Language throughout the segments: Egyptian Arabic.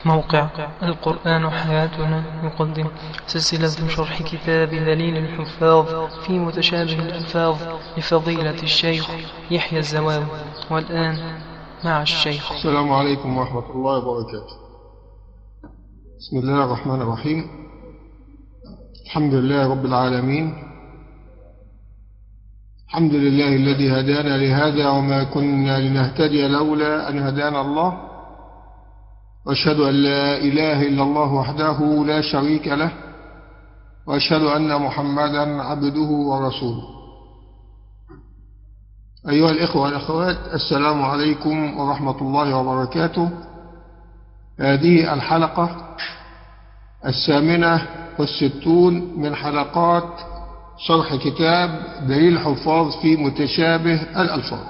موقع القرآن حياتنا يقدم سلسلة شرح كتاب دليل الحفاظ في متشابه الألفاظ لفضيلة الشيخ يحيى الزواوي والآن مع الشيخ السلام عليكم ورحمة الله وبركاته بسم الله الرحمن الرحيم الحمد لله رب العالمين الحمد لله الذي هدانا لهذا وما كنا لنهتدي لولا أن هدانا الله وأشهد أن لا إله إلا الله وحده لا شريك له وأشهد أن محمدا عبده ورسوله أيها الإخوة والأخوات السلام عليكم ورحمة الله وبركاته هذه الحلقة الثامنة والستون من حلقات شرح كتاب دليل الحفاظ في متشابه الألفاظ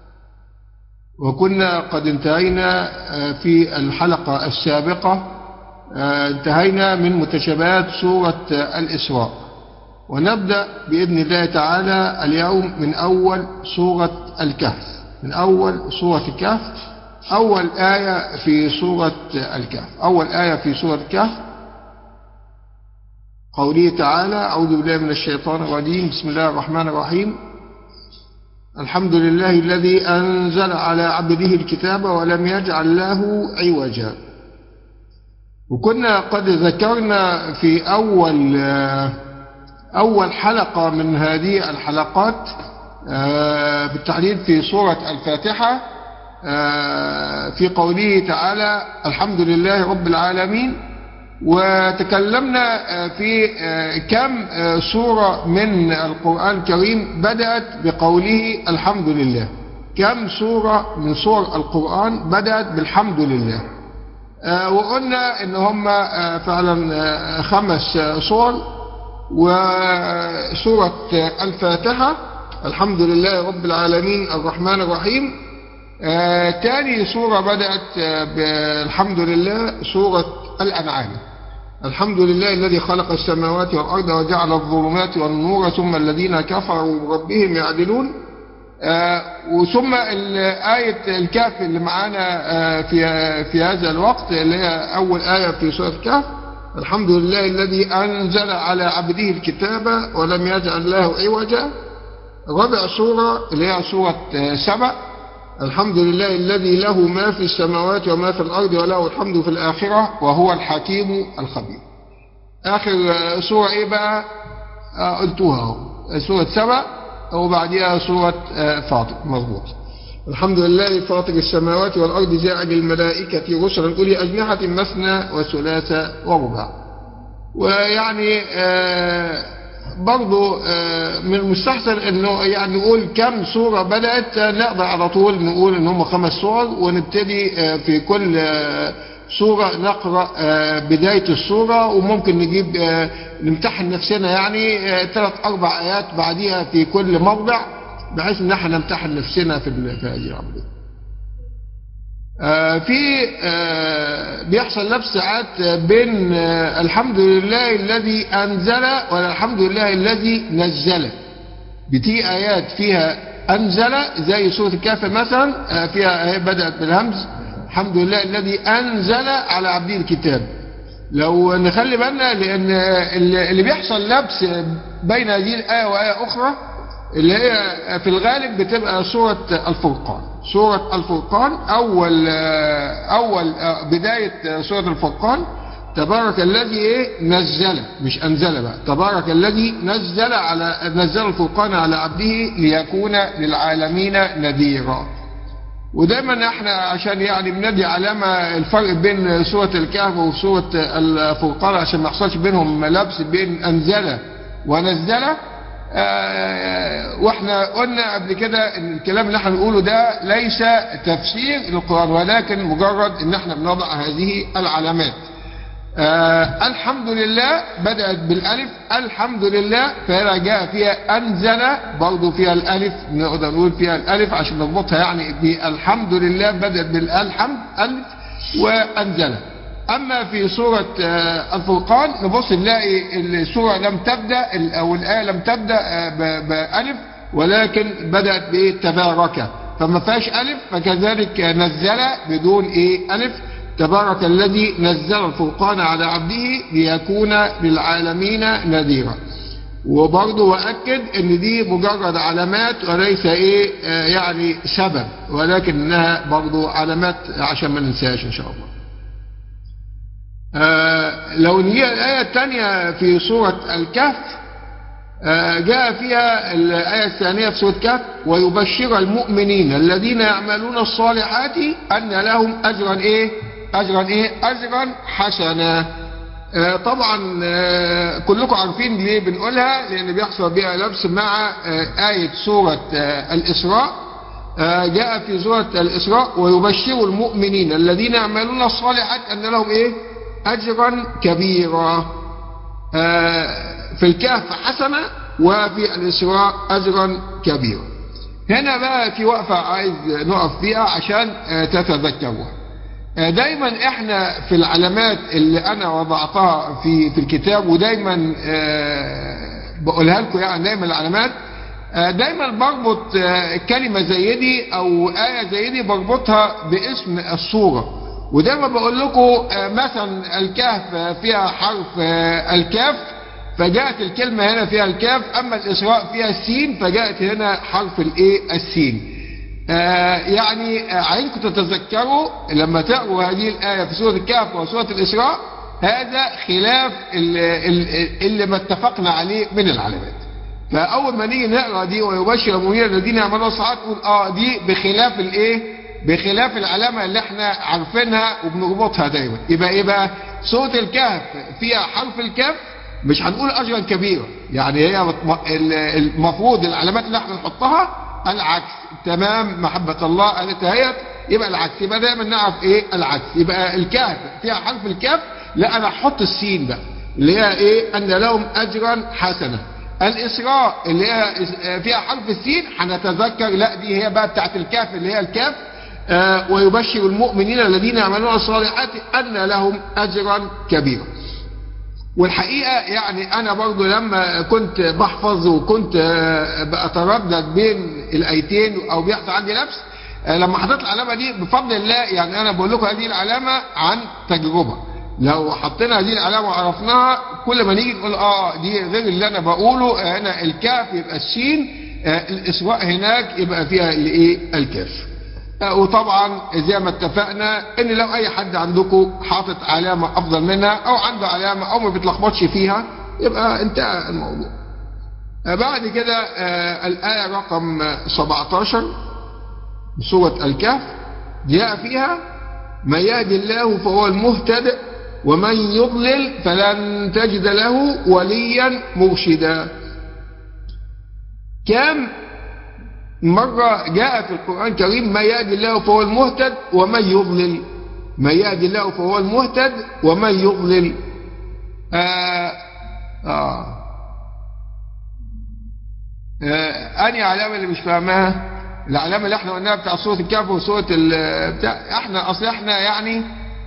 وكنا قد انتهينا في الحلقة السابقة انتهينا من متشابهات سورة الإسراء ونبدأ بإذن الله تعالى اليوم من أول سورة الكهف من أول سورة الكهف أول آية في سورة الكهف أول آية في سورة الكهف قوله تعالى أعوذ بالله من الشيطان الرجيم بسم الله الرحمن الرحيم الحمد لله الذي أنزل على عبده الكتاب ولم يجعل له عوجا وكنا قد ذكرنا في أول أول حلقة من هذه الحلقات بالتحديد في سورة الفاتحة في قوله تعالى الحمد لله رب العالمين وتكلمنا في كم سورة من القرآن الكريم بدأت بقوله الحمد لله كم سورة من سور القرآن بدأت بالحمد لله وقلنا ان هم فعلا خمس سور وسورة الفاتحة الحمد لله رب العالمين الرحمن الرحيم تاني سورة بدأت بالحمد لله سورة الأنعام الحمد لله الذي خلق السماوات والأرض وجعل الظلمات والنور ثم الذين كفروا بربهم يعدلون آه وثم آية الكهف اللي معانا آه في في هذا الوقت اللي هي أول آية في سورة الكهف الحمد لله الذي أنزل على عبده الكتاب ولم يجعل له عوجا رابع سورة اللي هي سورة سبأ الحمد لله الذي له ما في السماوات وما في الأرض وله الحمد في الآخرة وهو الحكيم الخبير آخر سورة إيه بقى آه قلتوها سورة سبأ وبعدها سورة فاطر مظبوط الحمد لله فاطر السماوات والأرض جاعل الملائكة رسلا أولي أجنحة مثنى وثلاث ورباع ويعني آه برضو من المستحسن انه يعني نقول كم سورة بدأت نقدر على طول نقول ان هم خمس سور ونبتدي في كل سورة نقرأ بداية السورة وممكن نجيب نمتحن نفسنا يعني ثلاث اربع ايات بعديها في كل موضع بحيث ان احنا نمتحن نفسنا في هذه العملية في بيحصل نفس ساعات بين الحمد لله الذي أنزل والحمد لله الذي نزل بتي آيات فيها أنزل زي سورة الكهف مثلا فيها بدأت بالهمز الحمد لله الذي أنزل على عبده الكتاب لو نخلي بالنا لأن اللي بيحصل لبس بين هذه الآية وآية أخرى اللي هي في الغالب بتبقى سورة الفرقان سورة الفرقان أول أول بداية سورة الفرقان تبارك الذي إيه نزل مش أنزل بقى تبارك الذي نزل على نزل الفرقان على عبده ليكون للعالمين نذيرا ودايما احنا عشان يعني بندي علامة الفرق بين سورة الكهف وسورة الفرقان عشان ما يحصلش بينهم لبس بين أنزل ونزل آه واحنا قلنا قبل كده ان الكلام اللي احنا بنقوله ده ليس تفسير للقرآن ولكن مجرد ان احنا بنضع هذه العلامات آه الحمد لله بدأت بالالف الحمد لله فهنا جاء فيها انزل برضو فيها الالف نقدر نقول فيها الالف عشان نربطها يعني بالحمد لله بدأت بالالحمد الف وانزل أما في سورة الفرقان نبص نلاقي السورة لم تبدأ أو الآية لم تبدأ بألف ولكن بدأت بإيه تبارك فما فيهاش ألف فكذلك نزل بدون إيه ألف تبارك الذي نزل الفرقان على عبده ليكون للعالمين نذيرا وبرضه وأكد ان دي مجرد علامات وليس ايه آه يعني سبب ولكنها برضه علامات عشان ما ننساش ان شاء الله آه لو نجي الآية الثانية في سورة الكهف آه جاء فيها الآية الثانية في سورة الكهف ويبشر المؤمنين الذين يعملون الصالحات أن لهم أجرا إيه أجرا إيه أجرا حسنا آه طبعا آه كلكم عارفين ليه بنقولها لأن بيحصل بها لبس مع آية سورة الإسراء جاء في سورة الإسراء ويبشر المؤمنين الذين يعملون الصالحات أن لهم إيه أجرا كبيرا في الكهف حسنة وفي الإسراء أجرا كبيرا هنا بقى في وقفة عايز نقف فيها عشان تتذكروها دايما احنا في العلامات اللي انا وضعتها في في الكتاب ودايما بقولها لكم يعني دايما العلامات دايما بربط كلمة زي دي او آية زي دي بربطها باسم الصورة ودايما بقول لكم مثلا الكهف فيها حرف الكاف فجاءت الكلمة هنا فيها الكاف اما الاسراء فيها السين فجاءت هنا حرف الايه السين آه يعني عايزكم تتذكروا لما تقروا هذه الآية في سورة الكهف وسورة الإسراء هذا خلاف اللي, اللي ما اتفقنا عليه من العلامات فأول ما نيجي نقرأ دي ويبشر المؤمنين الذين يعملون الصالحات نقول اه دي بخلاف الايه بخلاف العلامة اللي احنا عارفينها وبنربطها دايما يبقى ايه بقى سورة الكهف فيها حرف الكاف مش هنقول أجرا كبيرا يعني هي المفروض العلامات اللي احنا نحطها العكس تمام محبة الله قالت اهيت يبقى العكس يبقى دايما نعرف ايه العكس يبقى الكاف فيها حرف الكاف لا انا احط السين بقى اللي هي ايه ان لهم اجرا حسنا الاسراء اللي هي فيها حرف السين هنتذكر لا دي هي بقى بتاعت الكاف اللي هي الكاف آه ويبشر المؤمنين الذين يعملون الصالحات ان لهم اجرا كبيرا والحقيقة يعني أنا برضو لما كنت بحفظ وكنت بأتردد بين الآيتين أو بيحصل عندي لبس لما حطيت العلامة دي بفضل الله يعني أنا بقول لكم هذه العلامة عن تجربة لو حطينا هذه العلامة وعرفناها كل ما نيجي نقول اه دي غير اللي انا بقوله هنا الكاف يبقى السين الاسواء هناك يبقى فيها الايه الكاف وطبعا زي ما اتفقنا ان لو اي حد عندكم حاطط علامة افضل منها او عنده علامة او ما بيتلخبطش فيها يبقى انتهى الموضوع بعد كده الآية رقم 17 سورة الكهف جاء فيها من يهدي الله فهو المهتد ومن يضلل فلن تجد له وليا مرشدا كم مرة جاء في القرآن الكريم ما يهدي الله فهو المهتد ومن يضلل ما يهدي الله فهو المهتد ومن يضلل آه آه آه أني علامة اللي مش فاهمها العلامة اللي احنا قلناها بتاع سورة الكهف وسورة بتاع احنا اصل احنا يعني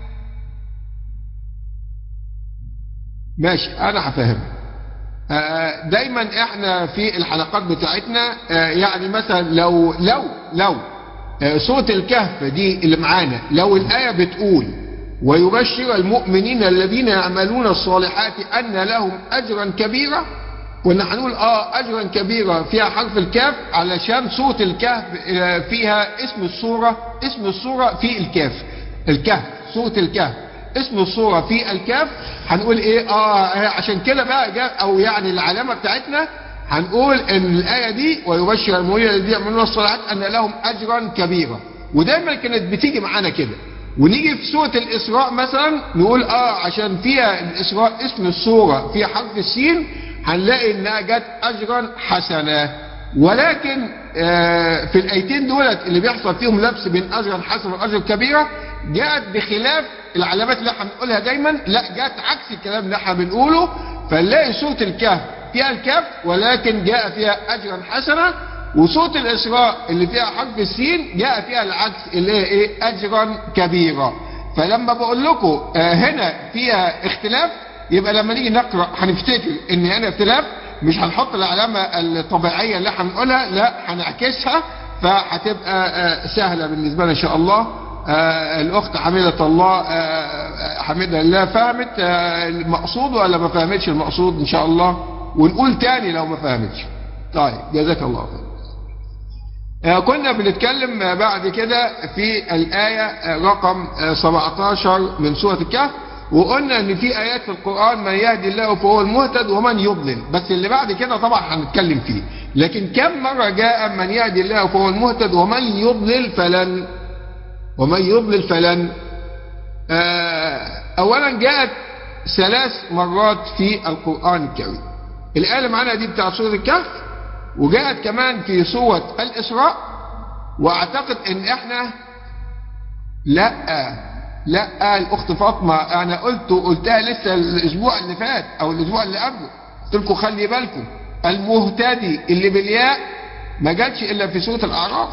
ماشي انا هفهمها دايما احنا في الحلقات بتاعتنا يعني مثلا لو لو لو سورة الكهف دي اللي معانا لو الآية بتقول ويبشر المؤمنين الذين يعملون الصالحات أن لهم أجرا كبيرا كنا هنقول اه أجرا كبيرا فيها حرف الكاف علشان سورة الكهف فيها اسم السورة اسم السورة في الكاف الكهف سورة الكهف اسم الصورة في الكاف هنقول ايه اه عشان كده بقى جاء او يعني العلامة بتاعتنا هنقول ان الآية دي ويبشر المؤمنين الذين يعملون الصالحات ان لهم اجرا كبيرا ودايما كانت بتيجي معانا كده ونيجي في سورة الإسراء مثلا نقول اه عشان فيها الإسراء اسم السورة في حرف السين هنلاقي انها جت اجرا حسنا ولكن آه في الايتين دولت اللي بيحصل فيهم لبس بين اجرا حسنا واجر كبيره جاءت بخلاف العلامات اللي احنا بنقولها دايما لا جاءت عكس الكلام اللي احنا بنقوله فنلاقي سوره الكهف فيها الكهف ولكن جاء فيها اجرا حسنا وسوره الاسراء اللي فيها حرف السين جاء فيها العكس اللي هي ايه اجرا كبيرا فلما بقول لكم آه هنا فيها اختلاف يبقى لما نيجي نقرا هنفتكر ان هنا اختلاف مش هنحط العلامه الطبيعيه اللي احنا بنقولها لا هنعكسها فهتبقى سهله بالنسبه لنا ان شاء الله آه الاخت حميدة الله آه حميدة الله فهمت آه المقصود ولا ما فهمتش المقصود ان شاء الله ونقول تاني لو ما فهمتش طيب جزاك الله خير آه، كنا بنتكلم آه، بعد كده في الآية آه، رقم آه، 17 من سورة الكهف وقلنا ان في آيات في القرآن من يهدي الله فهو المهتد ومن يضلل بس اللي بعد كده طبعا هنتكلم فيه لكن كم مرة جاء من يهدي الله فهو المهتد ومن يضلل فلن ومن يضلل فلن آه، اولا جاءت ثلاث مرات في القرآن الكريم الآية اللي معانا دي بتاعت سورة الكهف وجاءت كمان في سورة الإسراء واعتقد ان احنا لا لا الاخت فاطمة انا قلت قلتها لسه الاسبوع اللي فات او الاسبوع اللي قبله قلت لكم خلي بالكم المهتدي اللي بالياء ما جاتش الا في سورة الاعراف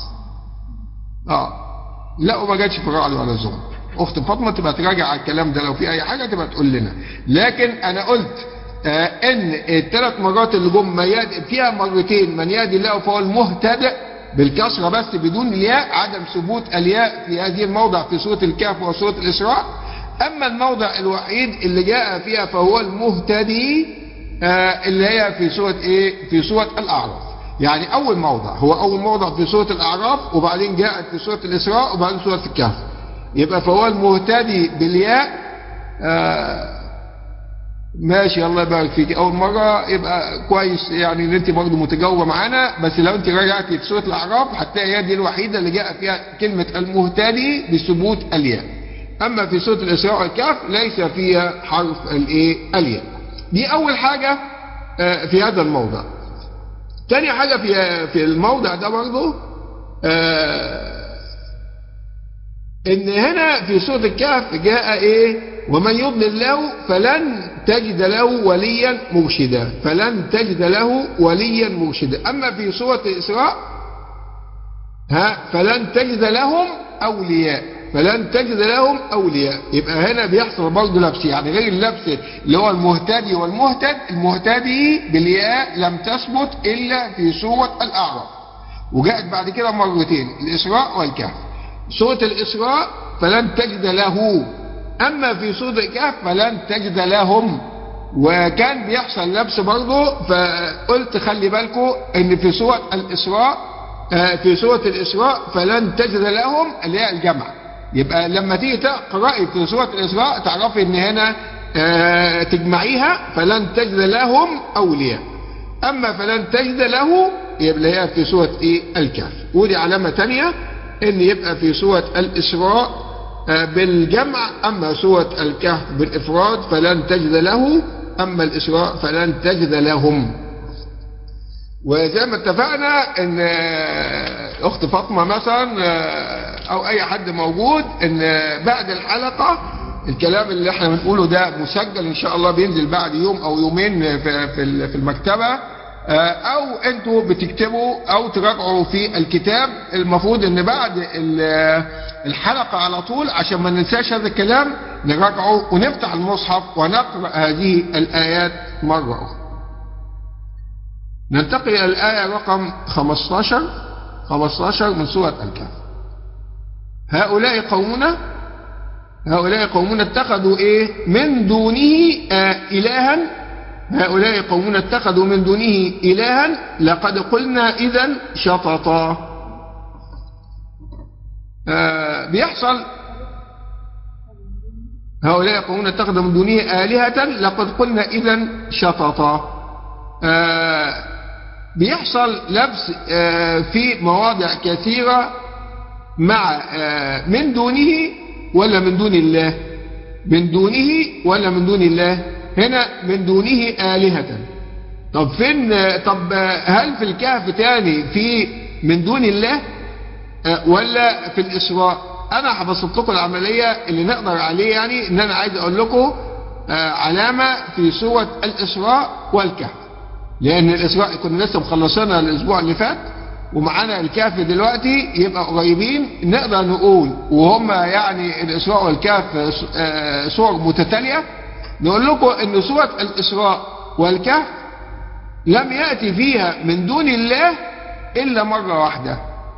اه لا وما جاتش في الرعد ولا الزمر اخت فاطمه تبقى تراجع على الكلام ده لو في اي حاجه تبقى تقول لنا لكن انا قلت آه ان الثلاث مرات اللي جم ما يهدي- فيها مرتين من يهدي الله فهو المهتدئ بالكسره بس بدون الياء عدم ثبوت الياء في هذه الموضع في سوره الكهف وسوره الاسراء اما الموضع الوحيد اللي جاء فيها فهو المهتدي آه اللي هي في سوره ايه في سوره الاعراف يعني اول موضع هو اول موضع في سوره الاعراف وبعدين جاءت في سوره الاسراء وبعدين سوره الكهف يبقى فهو المهتدي بالياء آه ماشي الله يبارك فيك اول مره يبقى كويس يعني ان انت برضه متجاوبه معانا بس لو انت رجعتي في سوره الاعراف هتلاقي هي دي الوحيده اللي جاء فيها كلمه المهتدي بثبوت الياء اما في سوره الاسراء والكهف ليس فيها حرف الايه الياء دي اول حاجه آه، في هذا الموضع تاني حاجه في في الموضع ده برضه آه، ان هنا في سورة الكهف جاء ايه ومن يضلل له فلن تجد له وليا مرشدا فلن تجد له وليا مرشدا اما في سورة الاسراء ها فلن تجد لهم اولياء فلن تجد لهم اولياء يبقى هنا بيحصل برضه لبس يعني غير اللبس اللي هو المهتدي والمهتد المهتدي بالياء لم تثبت الا في سورة الاعراف وجاءت بعد كده مرتين الإسراء والكهف سورة الإسراء فلن تجد له أما في سورة الكهف فلن تجد لهم وكان بيحصل لبس برضه فقلت خلي بالكم ان في سورة الإسراء آه، في سورة الإسراء فلن تجد لهم اللي هي الجمع يبقى لما تيجي تقرأي في سورة الإسراء تعرفي ان هنا آه، تجمعيها فلن تجد لهم أولياء اما فلن تجد له يبقى هي في سورة ايه الكهف ودي علامة تانية ان يبقى في سورة الاسراء آه، بالجمع اما سورة الكهف بالافراد فلن تجد له اما الاسراء فلن تجد لهم وزي ما اتفقنا ان آه، اخت فاطمة مثلا آه، او اي حد موجود ان آه، بعد الحلقة الكلام اللي احنا بنقوله ده مسجل ان شاء الله بينزل بعد يوم او يومين في في في المكتبة آه، او انتوا بتكتبوا او تراجعوا في الكتاب المفروض ان بعد ال- الحلقة على طول عشان ما ننساش هذا الكلام نراجعه ونفتح المصحف ونقرأ هذه الآيات مرة أخرى ننتقل إلى الآية رقم 15 15 من سورة الكهف هؤلاء قومنا هؤلاء قومنا اتخذوا ايه من دونه آه إلها هؤلاء قومنا اتخذوا من دونه إلها لقد قلنا إذا شططا آه بيحصل هؤلاء قومنا اتخذوا من دونه آلهة لقد قلنا إذا شططا آه بيحصل لبس آه في مواضع كثيرة مع آه من دونه ولا من دون الله من دونه ولا من دون الله هنا من دونه آلهة طب فين طب هل في الكهف تاني في من دون الله آه، ولا في الإسراء أنا هبسط لكم العملية اللي نقدر عليه يعني إن أنا عايز أقول لكم آه، علامة في سورة الإسراء والكهف لأن الإسراء كنا لسه مخلصينها الأسبوع اللي فات ومعانا الكهف دلوقتي يبقى قريبين نقدر نقول وهم يعني الإسراء والكهف آه، صور متتالية نقول لكم ان سورة الإسراء والكهف لم يأتي فيها من دون الله إلا مرة واحدة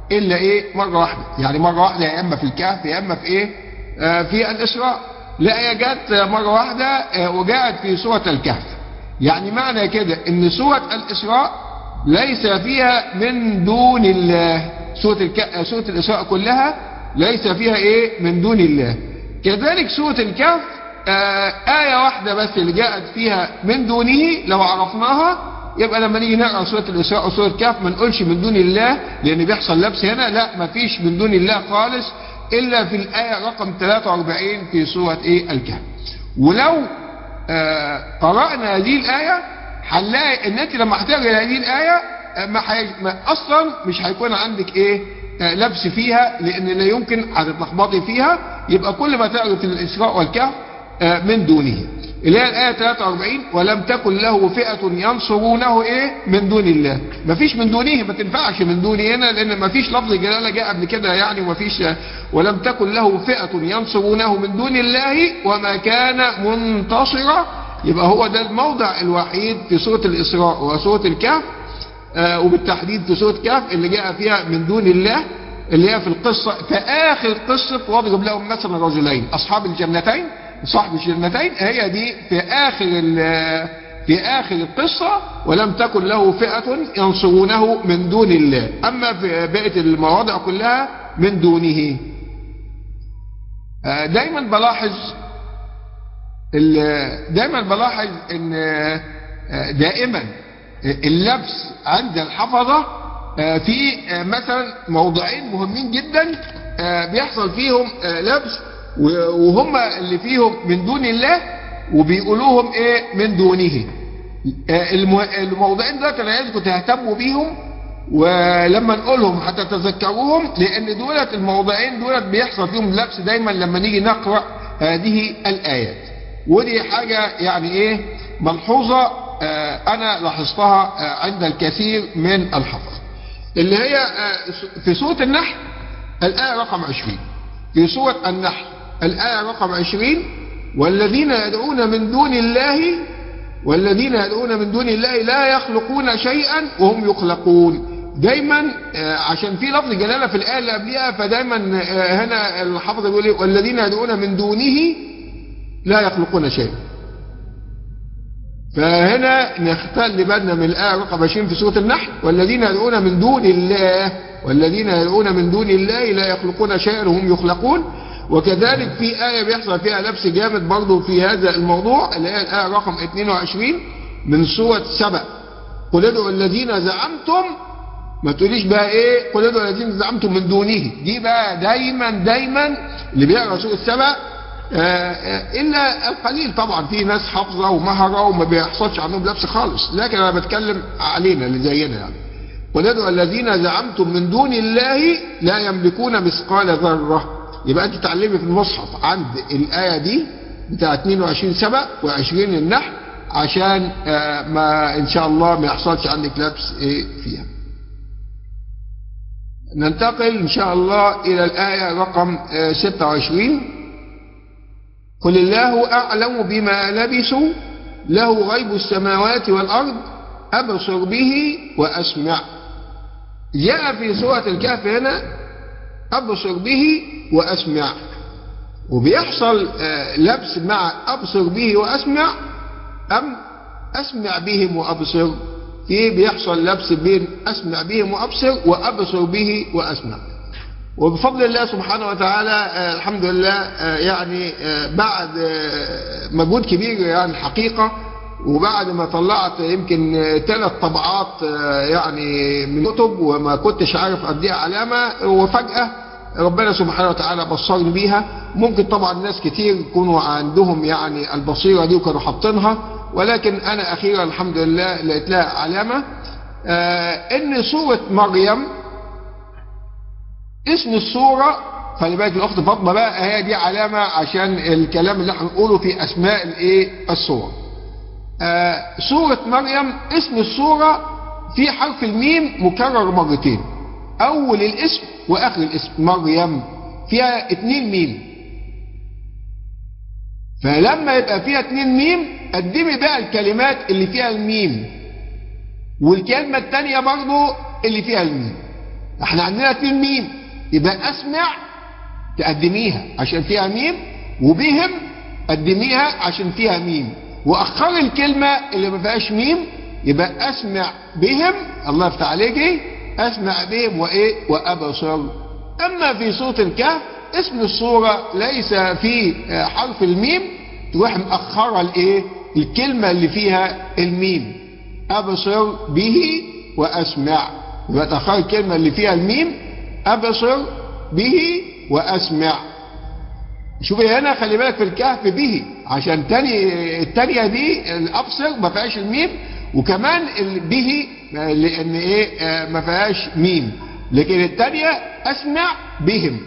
الا ايه مره واحده يعني مره واحده يا اما في الكهف يا اما في ايه آه في الاسراء لا هي جت مره واحده آه وجاءت في سوره الكهف يعني معنى كده ان سوره الاسراء ليس فيها من دون الله سوره الك... سوره الاسراء كلها ليس فيها ايه من دون الله كذلك سوره الكهف آه آية واحدة بس اللي جاءت فيها من دونه لو عرفناها يبقى لما نيجي نقرا سوره الاسراء وسوره الكهف ما نقولش من دون الله لان بيحصل لبس هنا لا ما فيش من دون الله خالص الا في الايه رقم 43 في سوره ايه الكهف ولو آه قرانا هذه الايه هنلاقي ان انت لما هتقرا هذه الايه آه ما, حي... ما اصلا مش هيكون عندك ايه آه لبس فيها لان لا يمكن هتتلخبطي فيها يبقى كل ما تقرا في الاسراء والكهف من دونه اللي هي الآية 43 ولم تكن له فئة ينصرونه إيه من دون الله مفيش من دونه ما تنفعش من دونه هنا لأن مفيش لفظ جلالة جاء قبل كده يعني ومفيش ولم تكن له فئة ينصرونه من دون الله وما كان منتصرا يبقى هو ده الموضع الوحيد في سورة الإسراء وسورة الكهف آه وبالتحديد في سورة الكهف اللي جاء فيها من دون الله اللي هي في القصة في آخر قصة واضرب لهم مثلا رجلين أصحاب الجنتين صاحب الجنتين هي دي في آخر في آخر القصة ولم تكن له فئة ينصرونه من دون الله أما في بقية المواضع كلها من دونه دايما بلاحظ دايما بلاحظ ان دائما اللبس عند الحفظة في مثلا موضعين مهمين جدا بيحصل فيهم لبس وهم اللي فيهم من دون الله وبيقولوهم ايه من دونه الموضعين ده انا عايزكم تهتموا بيهم ولما نقولهم هتتذكروهم لان دولت الموضعين دولت بيحصل فيهم لبس دايما لما نيجي نقرا هذه الايات ودي حاجه يعني ايه ملحوظه انا لاحظتها عند الكثير من الحفظ اللي هي في سوره النحل الايه رقم 20 في سوره النحل الآية رقم عشرين والذين يدعون من دون الله والذين يدعون من دون الله لا يخلقون شيئا وهم يخلقون دايما عشان في لفظ جلالة في الآية اللي قبلها فدايما هنا الحافظ بيقول والذين يدعون من دونه لا يخلقون شيئا فهنا نختل بالنا من الآية رقم 20 في سورة النحل والذين يدعون من دون الله والذين يدعون من دون الله لا يخلقون شيئا وهم يخلقون وكذلك في آية بيحصل فيها لبس جامد برضه في هذا الموضوع اللي هي الآية رقم 22 من سورة سبأ قل ادعوا الذين زعمتم ما تقوليش بقى ايه قل ادعوا الذين زعمتم من دونه دي بقى دايما دايما اللي بيقرا سورة سبأ الا القليل طبعا في ناس حافظه ومهره وما بيحصلش عندهم لبس خالص لكن انا بتكلم علينا اللي زينا يعني قل ادعوا الذين زعمتم من دون الله لا يملكون مثقال ذره يبقى انت تعلمي في المصحف عند الآية دي بتاع 22 سبق و20 النحل عشان ما ان شاء الله ما يحصلش عندك لبس ايه فيها ننتقل ان شاء الله الى الآية رقم 26 قل الله اعلم بما لبسوا له غيب السماوات والارض ابصر به واسمع جاء في سورة الكهف هنا أبصر به وأسمع وبيحصل لبس مع أبصر به وأسمع أم أسمع بهم وأبصر في بيحصل لبس بين أسمع بهم وأبصر وأبصر به وأسمع وبفضل الله سبحانه وتعالى الحمد لله يعني بعد مجهود كبير يعني الحقيقة وبعد ما طلعت يمكن ثلاث طبعات يعني من كتب وما كنتش عارف اديها علامه وفجاه ربنا سبحانه وتعالى بصرني بيها ممكن طبعا ناس كتير يكونوا عندهم يعني البصيره دي وكانوا حاطينها ولكن انا اخيرا الحمد لله لقيت لها علامه آه ان سوره مريم اسم السوره خلي بالك الاخت فاطمه بقى هي دي علامه عشان الكلام اللي احنا هنقوله في اسماء الايه السور آه سورة مريم اسم السورة في حرف الميم مكرر مرتين أول الاسم وآخر الاسم مريم فيها اتنين ميم فلما يبقى فيها اتنين ميم قدمي بقى الكلمات اللي فيها الميم والكلمة التانية برضو اللي فيها الميم احنا عندنا اتنين ميم يبقى اسمع تقدميها عشان فيها ميم وبهم قدميها عشان فيها ميم واخر الكلمة اللي ما فيهاش ميم يبقى اسمع بهم الله يفتح عليك اسمع بهم وايه وابصر اما في صوت الكهف اسم الصورة ليس في حرف الميم تروح مأخرة الايه الكلمة اللي فيها الميم ابصر به واسمع يبقى تأخر الكلمة اللي فيها الميم ابصر به واسمع شوفي هنا خلي بالك في الكهف به عشان تاني التانية دي الابصر ما فيهاش الميم وكمان به لان ايه ما فيهاش ميم لكن التانية اسمع بهم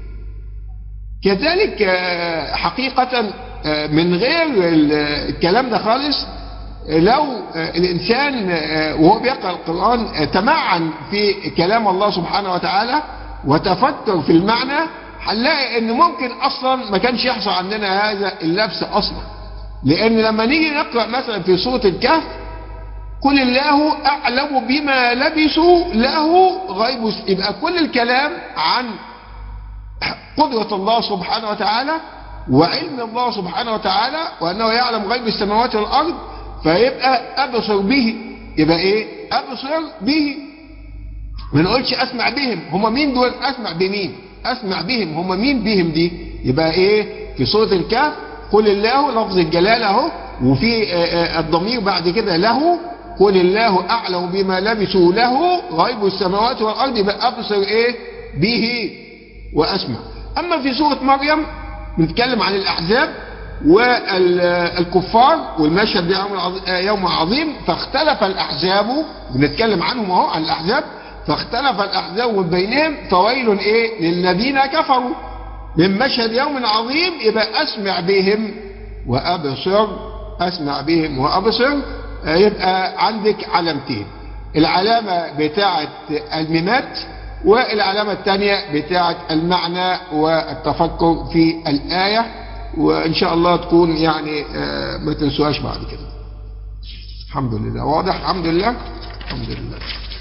كذلك حقيقة من غير الكلام ده خالص لو الإنسان وهو بيقرأ القرآن تمعن في كلام الله سبحانه وتعالى وتفكر في المعنى هنلاقي ان ممكن اصلا ما كانش يحصل عندنا هذا اللبس اصلا لان لما نيجي نقرأ مثلا في سورة الكهف قل الله اعلم بما لبسوا له غيب يبقى كل الكلام عن قدرة الله سبحانه وتعالى وعلم الله سبحانه وتعالى وأنه يعلم غيب السماوات والأرض فيبقى أبصر به يبقى إيه أبصر به ما نقولش أسمع بهم هم مين دول أسمع بمين أسمع بهم هم مين بهم دي يبقى إيه في سورة الكهف قل الله لفظ الجلالة اهو وفي الضمير بعد كده له قل الله أعلم بما لبسوا له غيب السماوات والأرض يبقى أبصر إيه به وأسمع أما في سورة مريم بنتكلم عن الأحزاب والكفار والمشهد ده يوم عظيم فاختلف الأحزاب بنتكلم عنهم اهو عن الأحزاب فاختلف الأحزاب من بينهم فويل إيه للذين كفروا من مشهد يوم عظيم يبقى أسمع بهم وأبصر أسمع بهم وأبصر يبقى عندك علامتين العلامة بتاعة الميمات والعلامة الثانية بتاعة المعنى والتفكر في الآية وإن شاء الله تكون يعني ما تنسوهاش بعد كده الحمد لله واضح الحمد لله الحمد لله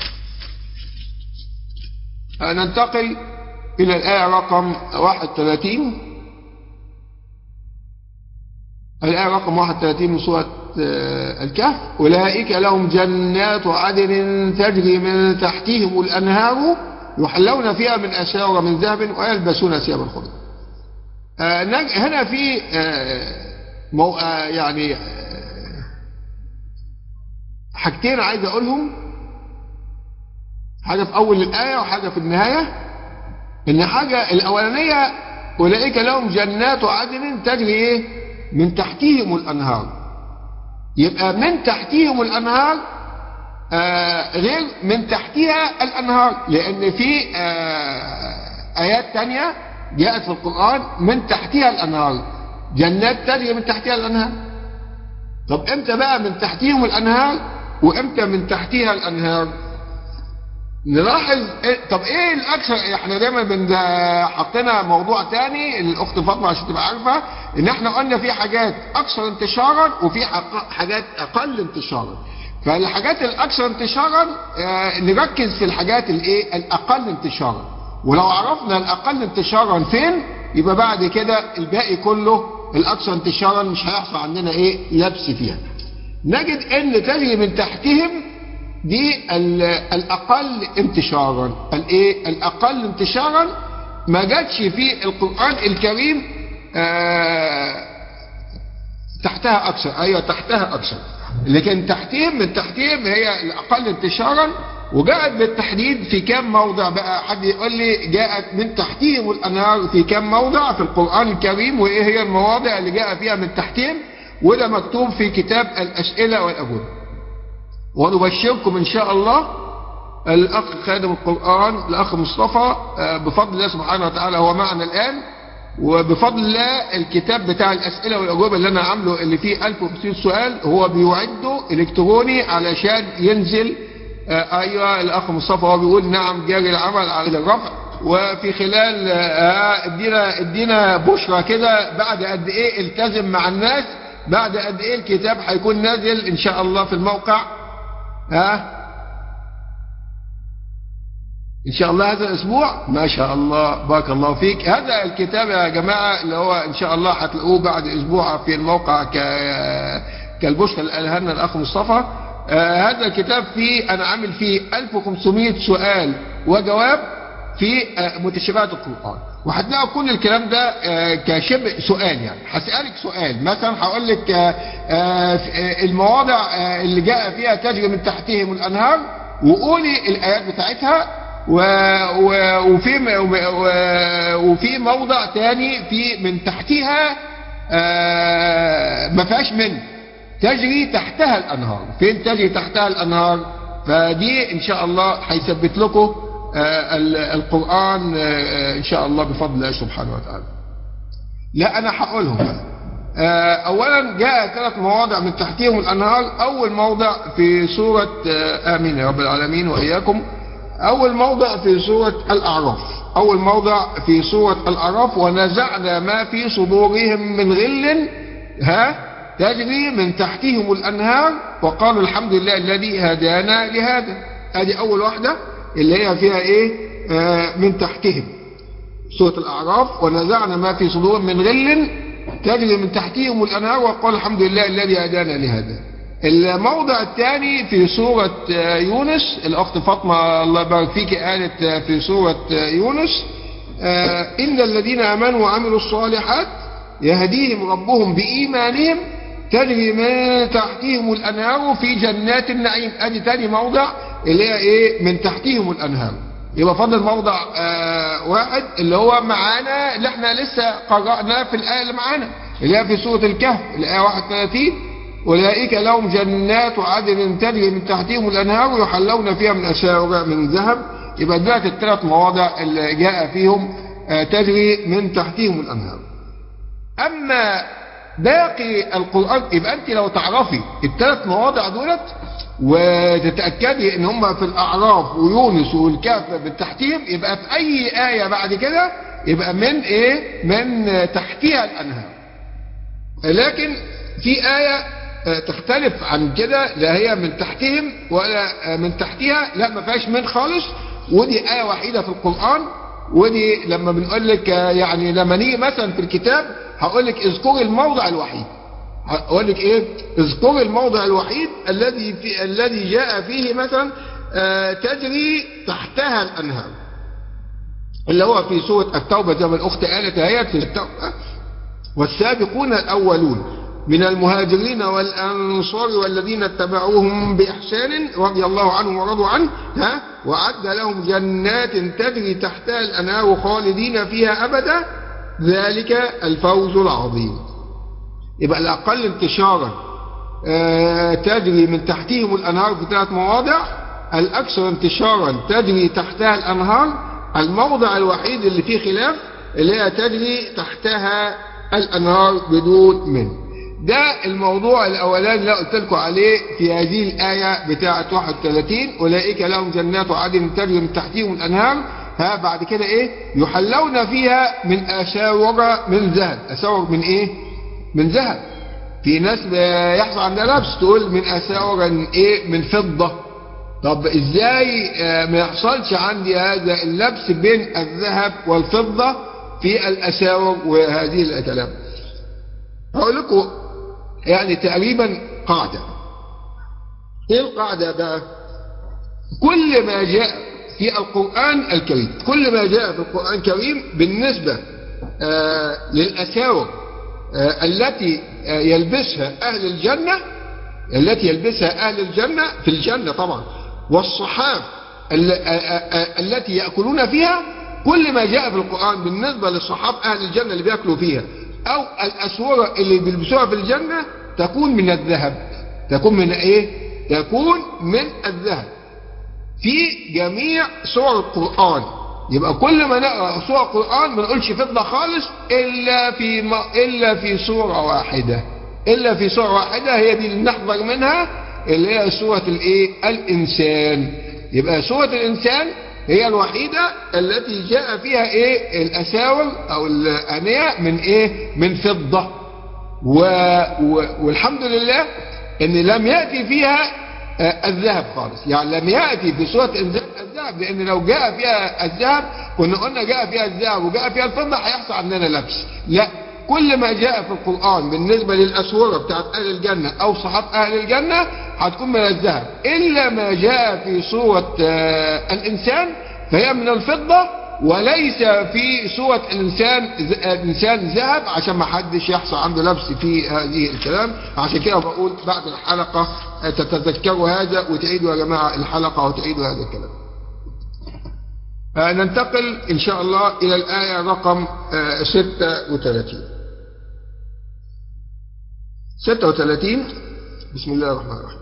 ننتقل إلى الآية رقم 31 الآية رقم 31 من سورة الكهف أولئك لهم جنات عدن تجري من تحتهم الأنهار يحلون فيها من أساور من ذهب ويلبسون ثيابا خضرا هنا في مو يعني حاجتين عايز أقولهم حاجة في أول الآية وحاجة في النهاية إن حاجة الأولانية أولئك لهم جنات عدن تجري إيه من تحتهم الأنهار يبقى من تحتهم الأنهار آه غير من تحتها الأنهار لأن في آه آيات تانية جاءت في القرآن من تحتها الأنهار جنات تجري من تحتها الأنهار طب امتى بقى من تحتهم الأنهار وامتى من تحتها الأنهار نلاحظ إيه طب ايه الاكثر احنا دايما بن حطينا موضوع تاني الاخت فاطمه عشان تبقى عارفه ان احنا قلنا في حاجات اكثر انتشارا وفي حاجات اقل انتشارا فالحاجات الاكثر انتشارا اه نركز في الحاجات الايه الاقل انتشارا ولو عرفنا الاقل انتشارا فين يبقى بعد كده الباقي كله الاكثر انتشارا مش هيحصل عندنا ايه لبس فيها نجد ان تجري من تحتهم دي الأقل انتشارا الايه الأقل انتشارا ما جاتش في القرآن الكريم تحتها أكثر أيوة تحتها أكثر لكن تحتهم من تحتهم هي الأقل انتشارا وجاءت بالتحديد في كم موضع بقى حد يقول لي جاءت من تحتهم الأنهار في كم موضع في القرآن الكريم وإيه هي المواضع اللي جاء فيها من تحتهم وده مكتوب في كتاب الأسئلة والأجوبة ونبشركم إن شاء الله الأخ خادم القرآن الأخ مصطفى بفضل الله سبحانه وتعالى هو معنا الآن وبفضل الله الكتاب بتاع الأسئلة والأجوبة اللي أنا عامله اللي فيه 1500 سؤال هو بيعده إلكتروني علشان ينزل أيوة الأخ مصطفى هو بيقول نعم جاري العمل على الرفع وفي خلال ادينا ادينا بشرى كده بعد قد ايه التزم مع الناس بعد قد ايه الكتاب هيكون نازل ان شاء الله في الموقع ها ان شاء الله هذا الاسبوع ما شاء الله بارك الله فيك هذا الكتاب يا جماعه اللي هو ان شاء الله هتلاقوه بعد اسبوع في الموقع ك كالبشرى اللي قالها لنا الاخ مصطفى آه هذا الكتاب فيه انا عامل فيه 1500 سؤال وجواب في آه متشابهات القران وهتلاقوا كل الكلام ده آه كشبه سؤال يعني هسالك سؤال مثلا هقول لك آه آه المواضع آه اللي جاء فيها تجري من تحتهم الانهار وقولي الايات بتاعتها و و وفي و وفي موضع تاني في من تحتها ما فيهاش من تجري تحتها الانهار فين تجري تحتها الانهار فدي ان شاء الله هيثبت لكم القران ان شاء الله بفضل الله سبحانه وتعالى لا انا هقولهم بقى اولا جاء ثلاث مواضع من تحتهم الانهار اول موضع في سوره امين يا رب العالمين واياكم أول موضع في سورة الأعراف أول موضع في سورة الأعراف ونزعنا ما في صدورهم من غل ها تجري من تحتهم الأنهار وقالوا الحمد لله الذي هدانا لهذا هذه أول واحدة اللي هي فيها إيه آه من تحتهم سورة الأعراف ونزعنا ما في صدورهم من غل تجري من تحتهم الأنهار وقالوا الحمد لله الذي هدانا لهذا الموضع الثاني في سورة يونس الأخت فاطمة الله يبارك فيك قالت في سورة يونس إن الذين آمنوا وعملوا الصالحات يهديهم ربهم بإيمانهم تجري من تحتهم الأنهار في جنات النعيم أدي تاني موضع اللي هي إيه من تحتهم الأنهار يبقى فضل موضع آه واحد اللي هو معانا اللي احنا لسه قرأناه في الآية اللي معانا اللي هي في سورة الكهف الآية 31 أولئك لهم جنات عدن تجري من تحتهم الأنهار يحلون فيها من أساور من ذهب يبقى دلوقتي الثلاث مواضع اللي جاء فيهم تجري من تحتهم الأنهار أما باقي القرآن يبقى أنت لو تعرفي الثلاث مواضع دولت وتتأكدي ان هم في الأعراف ويونس والكهف بالتحتيم يبقى في أي آية بعد كده يبقى من إيه من تحتها الأنهار لكن في آية تختلف عن كده لا هي من تحتهم ولا من تحتها لا ما فيهاش من خالص ودي آية وحيدة في القرآن ودي لما بنقول لك يعني لما نيجي مثلا في الكتاب هقول لك اذكري الموضع الوحيد هقول لك ايه اذكري الموضع الوحيد الذي في الذي جاء فيه مثلا آه تجري تحتها الانهار اللي هو في سوره التوبه زي ما الاخت قالت اهي في التوبه والسابقون الاولون من المهاجرين والأنصار والذين اتبعوهم بإحسان رضي الله عنهم ورضوا عنه ها وعد لهم جنات تجري تحتها الأنهار خالدين فيها أبدا ذلك الفوز العظيم يبقى الأقل انتشارا آه تجري من تحتهم الأنهار في ثلاث مواضع الأكثر انتشارا تجري تحتها الأنهار الموضع الوحيد اللي فيه خلاف اللي هي تجري تحتها الأنهار بدون منه ده الموضوع الاولاني اللي قلت لكم عليه في هذه الايه بتاعه 31 اولئك لهم جنات عدن تجري من تحتهم الانهار ها بعد كده ايه يحلون فيها من اساور من ذهب اساور من ايه من ذهب في ناس يحصل عندها لبس تقول من اساور ايه من فضه طب ازاي ما يحصلش عندي هذا اللبس بين الذهب والفضه في الاساور وهذه الكلام هقول لكم يعني تقريبا قاعدة ايه القاعدة بقى كل ما جاء في القرآن الكريم كل ما جاء في القرآن الكريم بالنسبة آه للأساور آه التي آه يلبسها أهل الجنة التي يلبسها أهل الجنة في الجنة طبعا والصحاف التي يأكلون فيها كل ما جاء في القرآن بالنسبة للصحاب أهل الجنة اللي بيأكلوا فيها أو الأسورة اللي بيلبسوها في الجنة تكون من الذهب تكون من إيه؟ تكون من الذهب في جميع سور القرآن يبقى كل ما نقرأ سور القرآن ما نقولش فضة خالص إلا في ما إلا في سورة واحدة إلا في سورة واحدة هي دي اللي نحذر منها اللي هي سورة الإيه؟ الإنسان يبقى سورة الإنسان هي الوحيدة التي جاء فيها ايه الاساور او الانية من ايه من فضة و و والحمد لله ان لم يأتي فيها آه الذهب خالص يعني لم يأتي في سورة الذهب الذهب لان لو جاء فيها الذهب كنا قلنا جاء فيها الذهب وجاء فيها الفضه هيحصل عندنا لبس لا كل ما جاء في القرآن بالنسبة للأسورة بتاعت أهل الجنة أو صحاب أهل الجنة هتكون من الذهب إلا ما جاء في صورة آه، الإنسان فهي من الفضة وليس في صورة الإنسان الإنسان ذهب عشان ما حدش يحصل عنده لبس في هذه الكلام عشان كده بقول بعد الحلقة آه، تتذكروا هذا وتعيدوا يا جماعة الحلقة وتعيدوا هذا الكلام آه، ننتقل إن شاء الله إلى الآية رقم آه، 36 36 بسم الله الرحمن الرحيم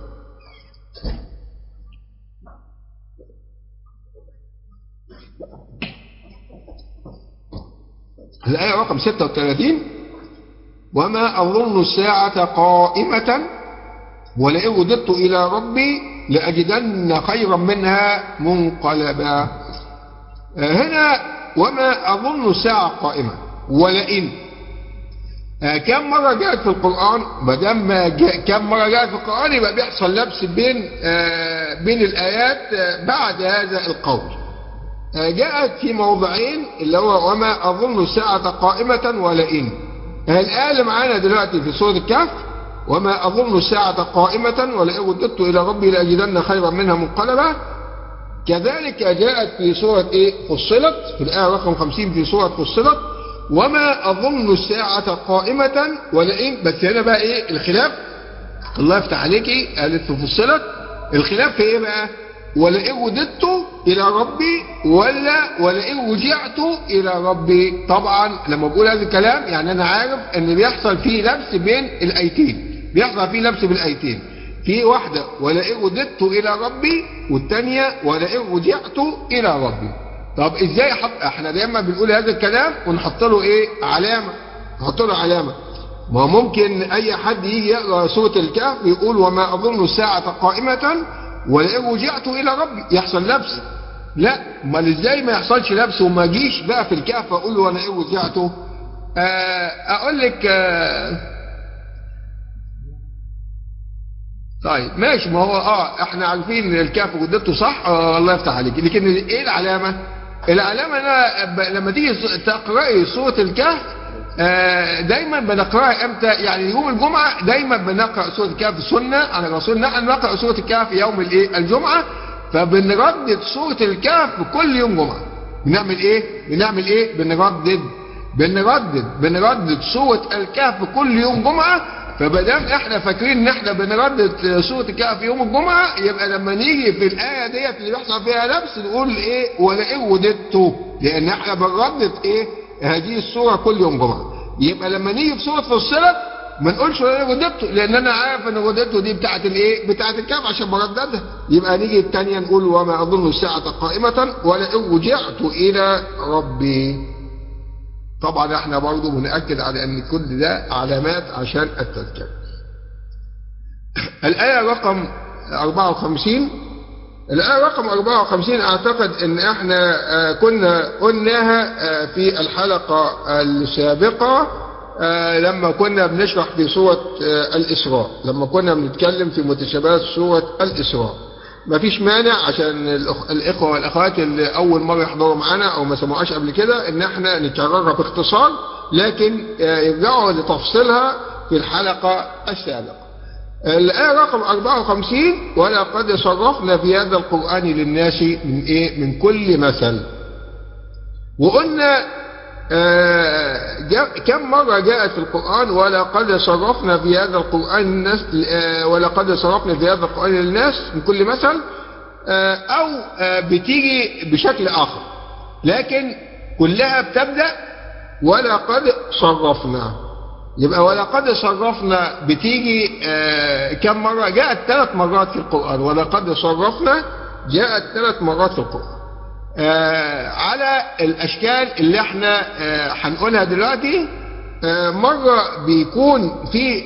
الآية رقم 36 وما أظن الساعة قائمة ولئن رددت إلى ربي لأجدن خيرا منها منقلبا آه، هنا وما أظن الساعة قائمة ولئن آه، كم مرة جاءت في القرآن ما دام ما جاء كم مرة جاءت في القرآن يبقى بيحصل لبس بين آه، بين الآيات آه، بعد هذا القول آه، جاءت في موضعين اللي هو وما أظن الساعة قائمة ولئن آه، الآية اللي معانا دلوقتي في سورة الكهف وما أظن الساعة قائمة ولئن رددت إلى ربي لأجدن خيرا منها منقلبا كذلك جاءت في سورة إيه فصلت في الآية رقم 50 في سورة فصلت وما أظن الساعة قائمة ولئن بس هنا بقى إيه الخلاف الله يفتح عليكي قالت في فصلت الخلاف في إيه بقى ولئن رددت إلى ربي ولا ولئن رجعت إلى ربي طبعا لما بقول هذا الكلام يعني أنا عارف إن بيحصل فيه لبس بين الآيتين بيحصل فيه لبس بين الآيتين في واحدة ولئن رددت إلى ربي والثانية ولئن رجعت إلى ربي طب ازاي حط احنا دايما بنقول هذا الكلام ونحط له ايه علامة نحط له علامة ما ممكن اي حد يجي يقرا سورة الكهف يقول وما اظن الساعة قائمة ولئن رجعت الى ربي يحصل لبس لا امال ازاي ما يحصلش لبس وما جيش بقى في الكهف اقول له ولئن رجعت آه اقول لك آه طيب ماشي ما هو اه احنا عارفين ان الكهف ردته صح آه الله يفتح عليك لكن ايه العلامه العلامه انا ب... لما تيجي تقراي سوره الكهف آه دايما بنقراها امتى يعني يوم الجمعه دايما بنقرا سوره الكهف سنه عن الرسول نحن نقرا سوره الكهف يوم الايه الجمعه فبنردد سوره الكهف كل يوم جمعه بنعمل ايه بنعمل ايه بنردد بنردد بنردد سوره الكهف كل يوم جمعه فمادام احنا فاكرين ان احنا بنردد سوره الكهف يوم الجمعه يبقى لما نيجي في الايه ديت اللي بيحصل فيها لبس نقول ايه ولئن وددت لان احنا بنردد ايه هذه السوره كل يوم جمعه يبقى لما نيجي في سوره فصلت ما نقولش ولئن وددت لان انا عارف ان وددت دي بتاعه الايه بتاعه الكهف عشان برددها يبقى نيجي الثانيه نقول وما اظن الساعه قائمه ولئن رجعت الى ربي طبعا احنا برضو بنأكد على ان كل ده علامات عشان التذكر الآية رقم 54 الآية رقم 54 اعتقد ان احنا آه كنا قلناها آه في الحلقة السابقة آه لما كنا بنشرح في سورة الإسراء لما كنا بنتكلم في متشابهات سورة الإسراء ما فيش مانع عشان الإخوة والأخوات اللي أول مرة يحضروا معانا أو ما سمعوهاش قبل كده إن إحنا نكررها باختصار لكن يرجعوا لتفصيلها في الحلقة السابقة. الآية رقم 54 ولقد صرفنا في هذا القرآن للناس من إيه؟ من كل مثل. وقلنا آه كم مرة جاءت في القرآن ولقد صرفنا في هذا القرآن الناس آه ولقد صرفنا في هذا القرآن للناس من كل مثل آه أو بتيجي بشكل آخر لكن كلها بتبدأ ولقد صرفنا يبقى ولقد صرفنا بتيجي كم مرة جاءت ثلاث مرات في القرآن ولقد صرفنا جاءت ثلاث مرات في القرآن آه على الاشكال اللي احنا آه هنقولها دلوقتي آه مرة بيكون في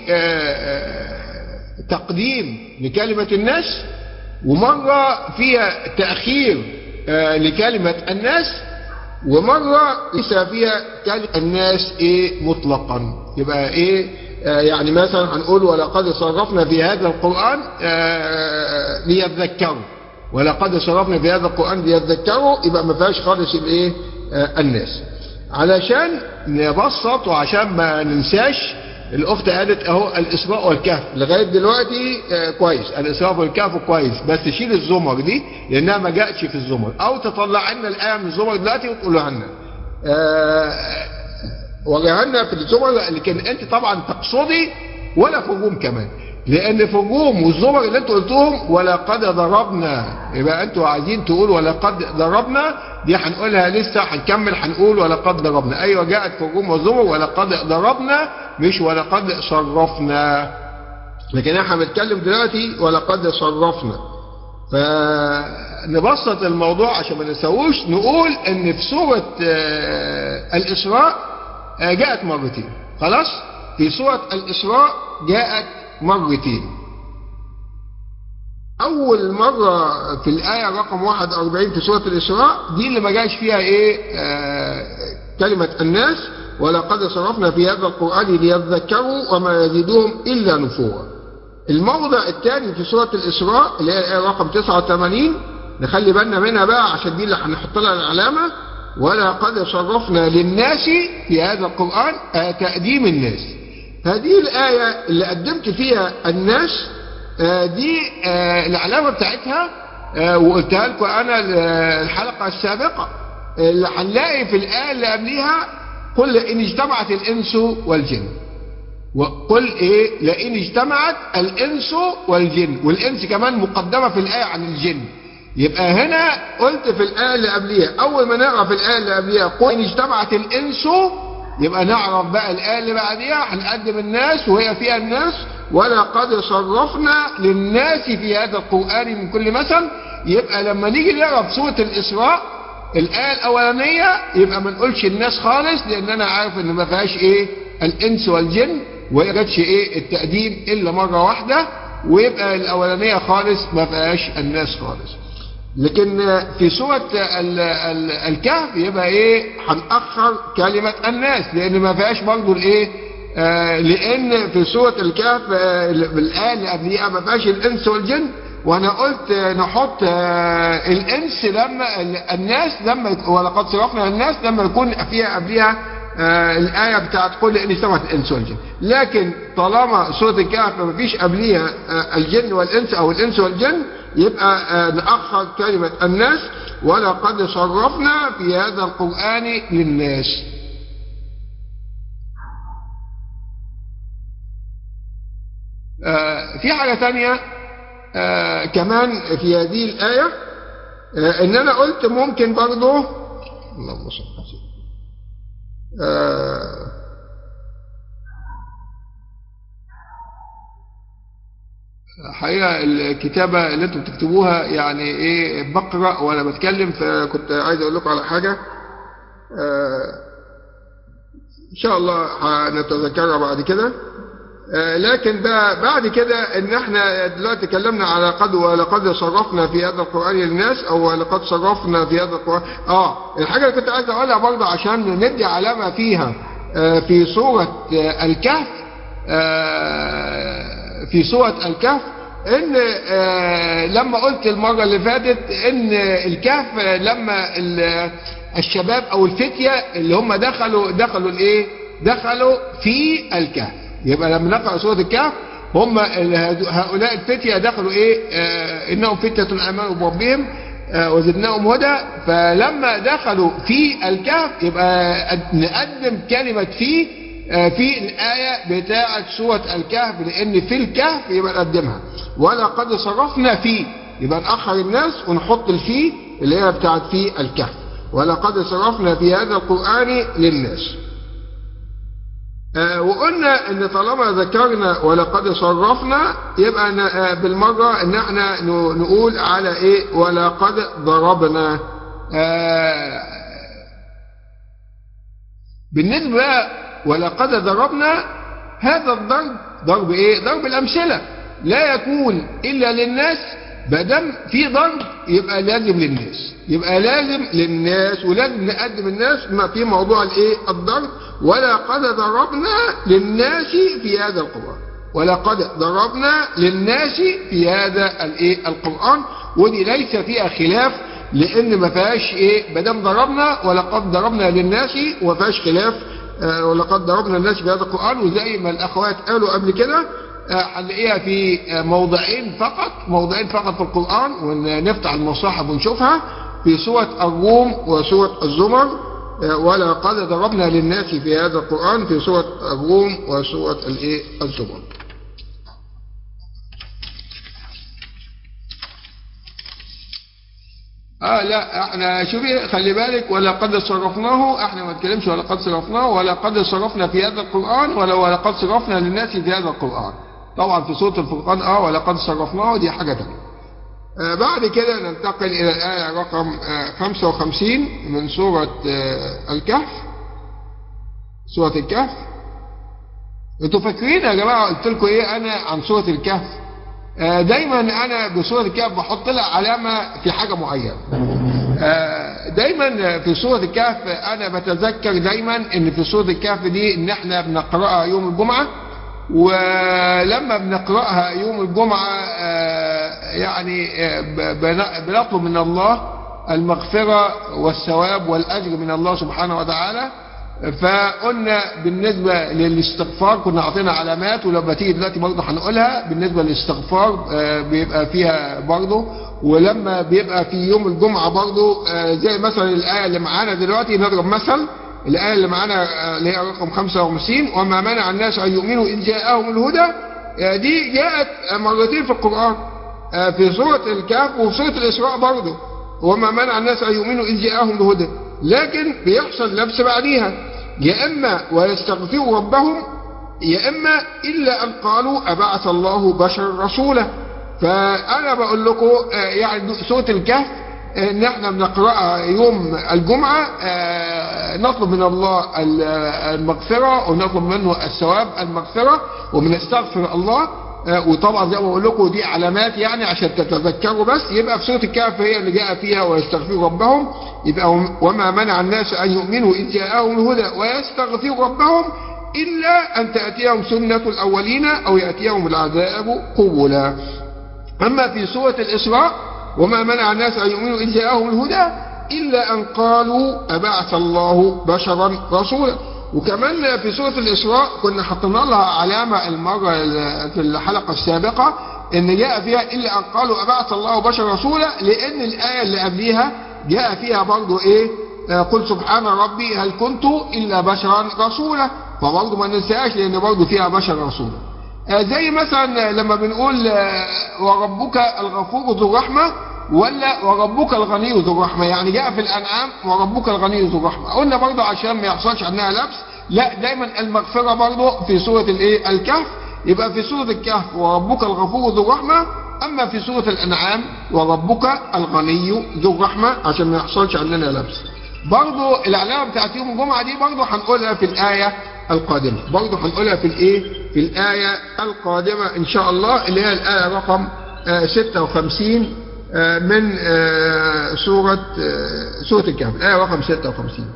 تقديم لكلمة الناس ومرة فيها تأخير لكلمة الناس ومرة ليس فيها كلمة الناس ايه مطلقا يبقى ايه يعني مثلا هنقول ولقد صرفنا في هذا القرآن ليذكروا ولقد صرفنا في هذا القرآن ليذكروا يبقى ما فيهاش خالص الايه آه الناس علشان نبسط وعشان ما ننساش الاخت قالت اهو الاسراء والكهف لغايه دلوقتي آه كويس الاسراء والكهف كويس بس شيل الزمر دي لانها ما جاتش في الزمر او تطلع لنا الايه من الزمر دلوقتي وتقولها لنا آه وجهها لنا في الزمر لكن انت طبعا تقصدي ولا فجوم كمان لان فجوم والزمر اللي انتوا قلتوهم ولقد ضربنا يبقى انتوا عايزين تقولوا ولقد ضربنا دي هنقولها لسه هنكمل هنقول ولقد ضربنا ايوه جاءت فجوم والزمر ولقد ضربنا مش ولقد صرفنا لكن احنا بنتكلم دلوقتي ولقد صرفنا فنبسط الموضوع عشان ما نسووش نقول ان في سوره الاسراء جاءت مرتين خلاص في سوره الاسراء جاءت مرتين أول مرة في الآية رقم 41 في سورة الإسراء دي اللي ما جاش فيها إيه آه كلمة الناس ولقد صرفنا في هذا القرآن ليذكروا وما يزيدهم إلا نفورا الموضع الثاني في سورة الإسراء اللي هي الآية رقم 89 نخلي بالنا منها بقى عشان دي اللي هنحط لها العلامة ولقد صرفنا للناس في هذا القرآن آه تقديم الناس هذه الآية اللي قدمت فيها الناس آه دي آه العلامة بتاعتها آه وقلتها لكم أنا الحلقة السابقة اللي هنلاقي في الآية اللي قبليها قل إن اجتمعت الإنس والجن وقل إيه لئن اجتمعت الإنس والجن والإنس كمان مقدمة في الآية عن الجن يبقى هنا قلت في الآية اللي قبليها أول ما نقرأ في الآية اللي قبليها قل إن اجتمعت الإنس يبقى نعرف بقى الآية اللي بعديها هنقدم الناس وهي فيها الناس ولقد صرفنا للناس في هذا القرآن من كل مثل يبقى لما نيجي نقرا في سورة الإسراء الآية الأولانية يبقى ما نقولش الناس خالص لأن أنا عارف إن ما فيهاش إيه الإنس والجن وما جاتش إيه التقديم إلا مرة واحدة ويبقى الأولانية خالص ما فيهاش الناس خالص لكن في سورة ال ال الكهف يبقى ايه هنأخر كلمة الناس لان ما فيهاش برضه الايه آه لان في سورة الكهف آه الآية اللي قبليها ما فيهاش الانس والجن وانا قلت آه نحط آه الانس لما الناس لما ولقد صرفنا الناس لما يكون فيها قبلها آه الآية بتاعت قل إن اجتمعت الإنس والجن لكن طالما سورة الكهف ما فيش قبليها آه الجن والإنس أو الإنس والجن يبقى آه نأخر كلمة الناس ولقد صرفنا في هذا القرآن للناس في حاجة تانية كمان في هذه الآية إن أنا قلت ممكن برضه اللهم صل على آه حقيقة الكتابة اللي انتم بتكتبوها يعني ايه بقرأ وانا بتكلم فكنت عايز اقول لكم على حاجة آه ان شاء الله هنتذكرها بعد كده آه لكن بقى بعد كده ان احنا دلوقتي تكلمنا على قد ولقد صرفنا في هذا القرآن للناس او ولقد صرفنا في هذا القرآن اه الحاجة اللي كنت عايز اقولها برضه عشان ندي علامة فيها آه في سورة آه الكهف في سورة الكهف ان لما قلت المرة اللي فاتت ان الكهف لما الشباب او الفتية اللي هم دخلوا دخلوا الايه دخلوا في الكهف يبقى لما نقرأ سورة الكهف هم هؤلاء الفتية دخلوا ايه آه انهم فتية امنوا بربهم آه وزدناهم هدى فلما دخلوا في الكهف يبقى نقدم كلمة في آه في الآية بتاعة سورة الكهف لأن في الكهف يبقى نقدمها ولقد صرفنا فيه يبقى نأخر الناس ونحط الفي اللي هي بتاعة في الكهف ولقد صرفنا في هذا القرآن للناس آه وقلنا ان طالما ذكرنا ولقد صرفنا يبقى آه بالمرة ان احنا نقول على ايه ولقد ضربنا آه بالنسبة بقى ولقد ضربنا هذا الضرب ضرب ايه ضرب الامثلة لا يكون الا للناس بدم في ضرب يبقى لازم للناس يبقى لازم للناس ولازم نقدم الناس ما في موضوع الايه الضرب ولقد ضربنا للناس في هذا القرآن ولقد ضربنا للناس في هذا الايه القرآن ودي ليس فيها خلاف لان ما فيهاش ايه ما دام ضربنا ولقد ضربنا للناس وما فيهاش خلاف آه، ولقد ضربنا للناس في هذا القرآن وزي ما الاخوات قالوا قبل كده آه، هنلاقيها في آه، موضعين فقط موضعين فقط في القرآن ونفتح المصاحف ونشوفها في سورة الروم وسورة الزمر آه، ولقد ضربنا للناس في هذا القرآن في سورة الروم وسورة الايه الزمر اه لا احنا شوفي خلي بالك ولقد صرفناه احنا ما نتكلمش ولقد صرفناه ولقد صرفنا في هذا القرآن ولا ولقد صرفنا للناس في هذا القرآن طبعا في سورة الفرقان اه ولقد صرفناه دي حاجة تانية آه بعد كده ننتقل الى الآية رقم آه 55 من سورة آه الكهف سورة الكهف انتوا فاكرين يا جماعة قلت لكم ايه انا عن سورة الكهف آه دايما انا بسورة الكهف بحط لها علامة في حاجة معينة آه دايما في سورة الكهف انا بتذكر دايما ان في سورة الكهف دي ان احنا بنقرأها يوم الجمعة ولما بنقرأها يوم الجمعة آه يعني آه بن- بنطلب من الله المغفرة والثواب والأجر من الله سبحانه وتعالى فقلنا بالنسبة للاستغفار كنا عطينا علامات ولما تيجي دلوقتي برضه هنقولها بالنسبة للاستغفار آه، بيبقى فيها برضه ولما بيبقى في يوم الجمعة برضه آه، زي مثلا الآية اللي معانا دلوقتي نضرب مثل الآية اللي معانا آه، اللي هي رقم 55 وما منع الناس أن يؤمنوا إذ جاءهم الهدى آه، دي جاءت آه، مرتين في القرآن آه، في سورة الكهف وفي سورة الإسراء برضه وما منع الناس أن يؤمنوا إذ جاءهم الهدى لكن بيحصل لبس بعديها يا إما ويستغفروا ربهم يا إما إلا أن قالوا أبعث الله بشر رسولا فأنا بقول لكم آه، يعني سورة الكهف آه، ان احنا بنقرأها يوم الجمعة آه، نطلب من الله ال- آه، المغفرة ونطلب منه الثواب المغفرة وبنستغفر الله آه، وطبعا زي ما بقول لكم دي علامات يعني عشان تتذكروا بس يبقى في سورة الكهف هي اللي جاء فيها ويستغفروا ربهم يبقى وما منع الناس ان يؤمنوا اذ جاءهم الهدى ويستغفروا ربهم الا ان تاتيهم سنة الاولين او ياتيهم العذاب قبلا أما في سورة الإسراء وما منع الناس أن يؤمنوا إذ جاءهم الهدى إلا أن قالوا أبعث الله بشرا رسولا وكمان في سورة الإسراء كنا حطينا لها علامة المرة ال- في الحلقة السابقة إن جاء فيها إلا أن قالوا أبعث الله بشرا رسولا لأن الآية اللي قبليها جاء فيها برضو إيه آه، قل سبحان ربي هل كنت إلا بشرا رسولا فبرضو ما ننساش لأن برضو فيها بشر رسولا آه، زي مثلا لما بنقول آه، وربك الغفور ذو الرحمة ولا وربك الغني ذو الرحمة يعني جاء في الأنعام وربك الغني ذو الرحمة قلنا برضه عشان ما يحصلش عنها لبس لا دايما المغفرة برضه في سورة الايه الكهف يبقى في سورة الكهف وربك الغفور ذو الرحمة أما في سورة الأنعام وربك الغني ذو الرحمة عشان ما يحصلش عندنا لبس برضو العلامة بتاعت يوم الجمعة دي برضو هنقولها في الآية القادمة برضو هنقولها في الإيه في الآية القادمة إن شاء الله اللي هي الآية رقم آه، 56 آه، من آه، سورة آه، سورة الكهف الآية رقم 56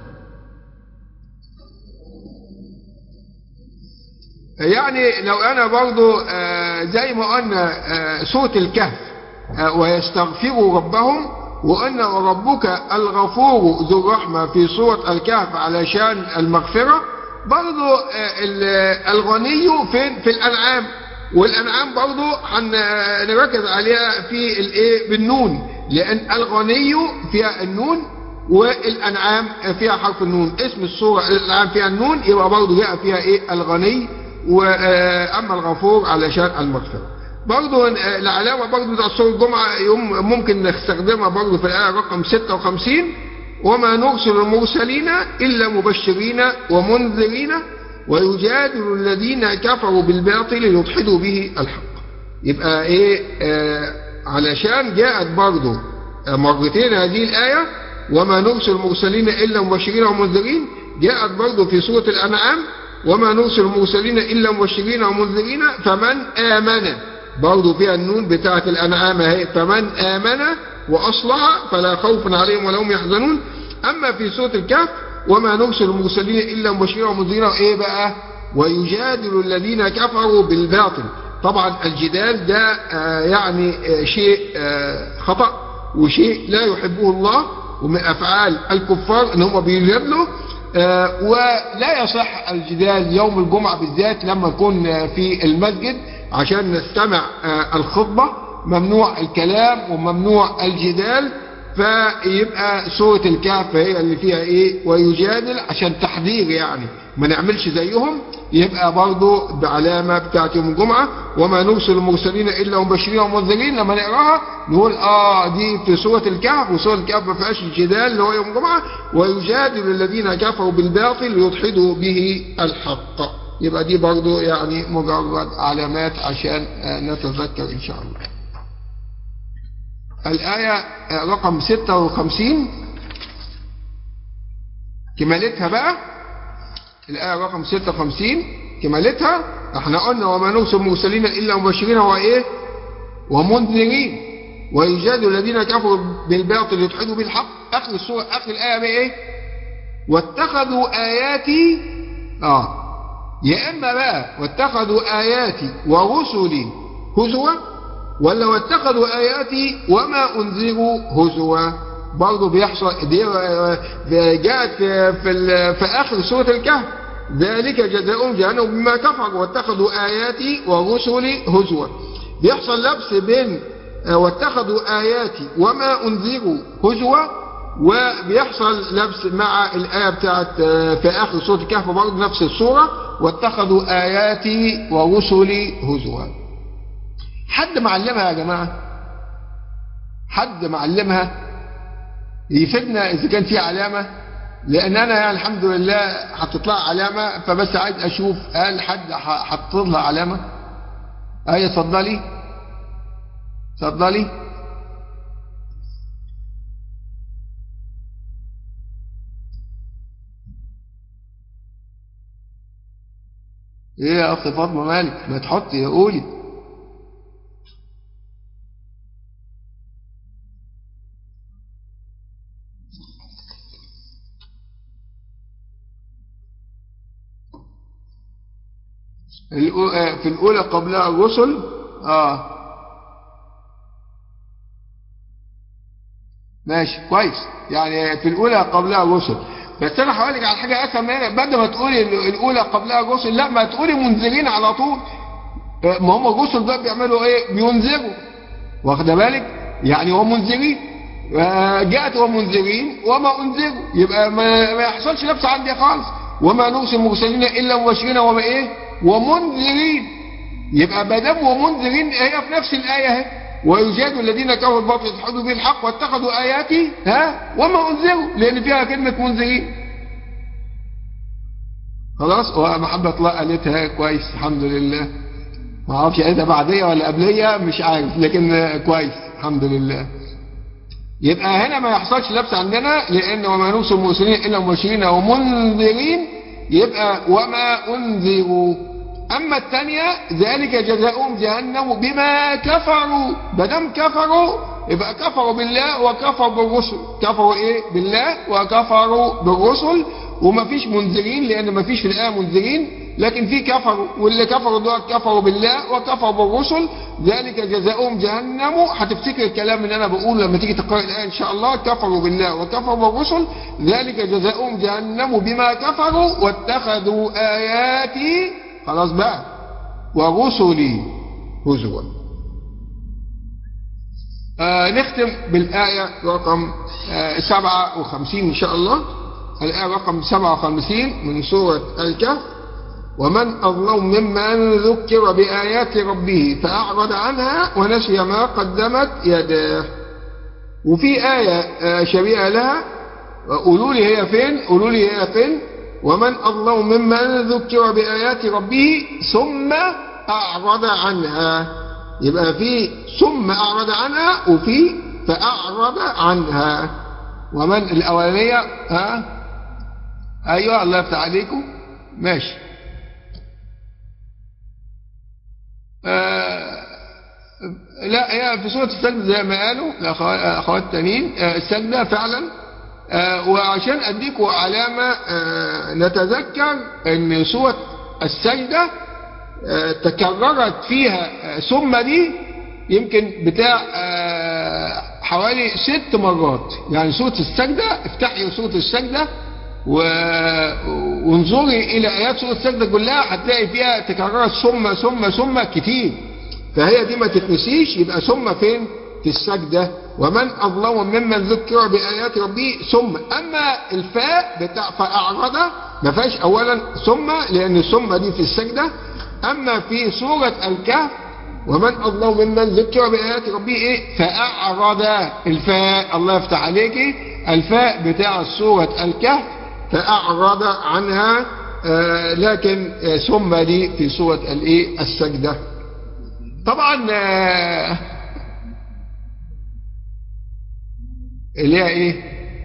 يعني لو انا برضو آه، زي ما قلنا آه، سورة الكهف آه، ويستغفروا ربهم وقلنا وربك الغفور ذو الرحمة في سورة الكهف علشان المغفرة برضو آه، ال- الغني فين في الأنعام والأنعام برضو هنركز عليها في الايه بالنون لأن الغني فيها النون والأنعام فيها حرف النون اسم السورة الأنعام فيها النون يبقى برضو جاء فيها ايه الغني وأما الغفور علشان المغفرة برضو آه، العلامة برضو بتاع سورة الجمعة يوم ممكن نستخدمها برضو في الآية رقم 56 وما نرسل المرسلين إلا مبشرين ومنذرين ويجادل الذين كفروا بالباطل ليدحضوا به الحق يبقى ايه آه علشان جاءت برضو آه، مرتين هذه الآية وما نرسل المرسلين إلا مبشرين ومنذرين جاءت برضو في سورة الأنعام وما نرسل المرسلين إلا مبشرين ومنذرين فمن آمن برضو فيها النون بتاعة الأنعام اهي فمن آمن وأصلح فلا خوف عليهم ولا هم يحزنون أما في سورة الكهف وما نرسل المرسلين إلا مبشرين ومنذرين إيه بقى ويجادل الذين كفروا بالباطل طبعا الجدال ده آه، يعني آه، شيء آه، خطأ وشيء لا يحبه الله ومن أفعال الكفار ان هم بيجادلوا آه، ولا يصح الجدال يوم الجمعة بالذات لما نكون آه، في المسجد عشان نستمع آه، الخطبة ممنوع الكلام وممنوع الجدال فيبقى سورة الكهف هي اللي فيها ايه ويجادل عشان تحذير يعني ما نعملش زيهم يبقى برضو بعلامة بتاعت يوم الجمعة وما نرسل المرسلين إلا مبشرين ومنذرين لما نقراها نقول آه دي في سورة الكهف وسورة الكهف ما فيهاش الجدال اللي هو يوم الجمعة ويجادل الذين كفروا بالباطل ليدحضوا به الحق يبقى دي برضو يعني مجرد علامات عشان آه، نتذكر إن شاء الله الآية آه، رقم 56 كمالتها بقى الآية رقم 56 كمالتها احنا قلنا وما نرسل المرسلين إلا مبشرين وإيه ومنذرين ويجادل الذين كفروا بالباطل يدحضوا بالحق آخر السورة آخر الآية بقى إيه واتخذوا آياتي آه يا إما بقى واتخذوا آياتي ورسلي هزوا ولا واتخذوا آياتي وما أنذروا هزوا برضه بيحصل دي جاءت في في, ال- في آخر سورة الكهف ذلك جزاؤهم جهنم بما كفروا واتخذوا آياتي ورسلي هزوا بيحصل لبس بين آه، واتخذوا آياتي وما أنذروا هزوا وبيحصل لبس مع الآية بتاعت آه، في آخر سورة الكهف برضه نفس السورة واتخذوا آياتي ورسلي هزوا حد معلمها يا جماعة حد معلمها يفيدنا إذا كان في علامة لأن أنا يعني الحمد لله هتطلع علامة فبس عايز أشوف هل حد ح- حط لها علامة أي اتفضلي اتفضلي ايه يا اخت فاطمه مالك ما تحطي قولي الأو- آه، في الأولى قبلها الرسل آه ماشي كويس يعني في الأولى قبلها الرسل بس أنا هقول لك على حاجة أسهل من هنا بدل ما تقولي ال- الأولى قبلها الرسل لا ما تقولي منذرين على طول آه، ما هم الرسل ده بيعملوا إيه؟ بينذروا واخده بالك؟ يعني هم منذرين آه، جاءت ومنذرين وما انذروا يبقى ما, ما يحصلش لبس عندي خالص وما نرسل المرسلين الا مبشرين وما ايه ومنذرين يبقى ما دام ومنذرين هي في نفس الايه اهي ويجادل الذين كفروا الباطل يجحدوا به الحق واتخذوا اياتي ها وما انذروا لان فيها كلمه منذرين خلاص ومحبة الله قالتها كويس الحمد لله ما اعرفش قالتها بعديه ولا قبليه مش عارف لكن كويس الحمد لله يبقى هنا ما يحصلش لبس عندنا لان وما نرسل المرسلين الا مبشرين ومنذرين يبقى وما انذروا اما الثانيه ذلك جزاؤهم جهنم بما كفروا ما دام كفروا يبقى كفروا بالله وكفروا بالرسل كفروا ايه بالله وكفروا بالرسل وما فيش منذرين لان ما فيش في الايه منذرين لكن في كفروا واللي كفروا دول كفروا بالله وكفروا بالرسل ذلك جزاؤهم جهنم هتفتكر الكلام اللي انا بقوله لما تيجي تقرا الايه ان شاء الله كفروا بالله وكفروا بالرسل ذلك جزاؤهم جهنم بما كفروا واتخذوا اياتي خلاص بقى ورسلي هزوا آه نختم بالآية رقم آه 57 إن شاء الله الآية رقم 57 من سورة الكهف ومن أظلم ممن ذكر بآيات ربه فأعرض عنها ونسي ما قدمت يداه وفي آية آه شبيهة لها قولوا لي هي فين قولوا لي هي فين ومن أظلم ممن ذكر بآيات ربه ثم أعرض عنها يبقى في ثم أعرض عنها وفي فأعرض عنها ومن الأولانية ها أيوة الله يفتح عليكم ماشي آه لا هي في سورة السجدة زي ما قالوا الأخوات التانيين آه السجدة فعلا آه وعشان أديكم علامة آه نتذكر أن سورة السجدة آه، تكررت فيها آه، ثم دي يمكن بتاع آه، حوالي ست مرات يعني سورة السجدة افتحي سورة السجدة و... وانظري إلى آيات سورة السجدة كلها هتلاقي فيها تكررت ثم ثم ثم كتير فهي دي ما تتنسيش يبقى ثم فين في السجدة ومن أظلم ممن ذكر بآيات ربه ثم أما الفاء بتاع فأعرض ما فيهاش أولا ثم لأن ثم دي في السجدة أما في سورة الكهف ومن أظلم ممن ذكر بآيات ربه إيه فأعرض الفاء الله يفتح عليك الفاء بتاع سورة الكهف فأعرض عنها آه لكن آه ثم دي في سورة الإيه السجدة طبعا آه اللي هي ايه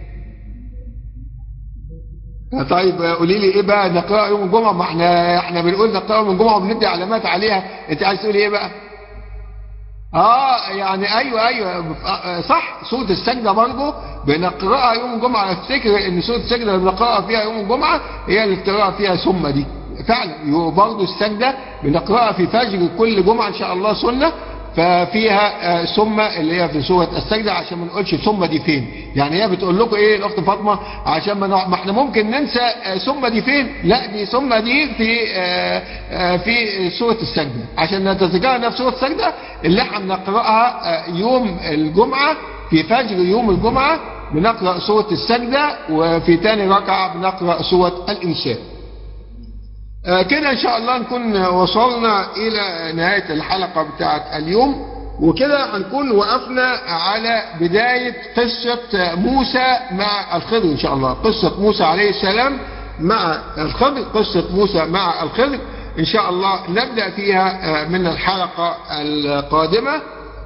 طيب قولي لي ايه بقى نقرأ يوم الجمعة ما احنا احنا بنقول نقرأ يوم الجمعة وبندي علامات عليها انت عايز تقولي ايه بقى اه يعني ايوه ايوه صح سورة السجدة برضه بنقرأها يوم الجمعة افتكر ان سورة السجدة اللي بنقرأها فيها يوم الجمعة هي اللي بتقرأ فيها ثم دي فعلا برضه السجدة بنقرأها في فجر كل جمعة ان شاء الله سنة ففيها ثم اللي هي في سورة السجدة عشان ما نقولش ثم دي فين يعني هي بتقول لكم ايه الاخت فاطمة عشان ما, ما احنا ممكن ننسى ثم دي فين لا دي ثم دي في في سورة السجدة عشان نتذكرها في سورة السجدة اللي احنا بنقرأها يوم الجمعة في فجر يوم الجمعة بنقرأ سورة السجدة وفي تاني ركعة بنقرأ سورة الإنسان آه كده ان شاء الله نكون وصلنا الى نهاية الحلقة بتاعت اليوم وكده هنكون وقفنا على بداية قصة موسى مع الخضر ان شاء الله قصة موسى عليه السلام مع الخضر قصة موسى مع الخضر ان شاء الله نبدأ فيها من الحلقة القادمة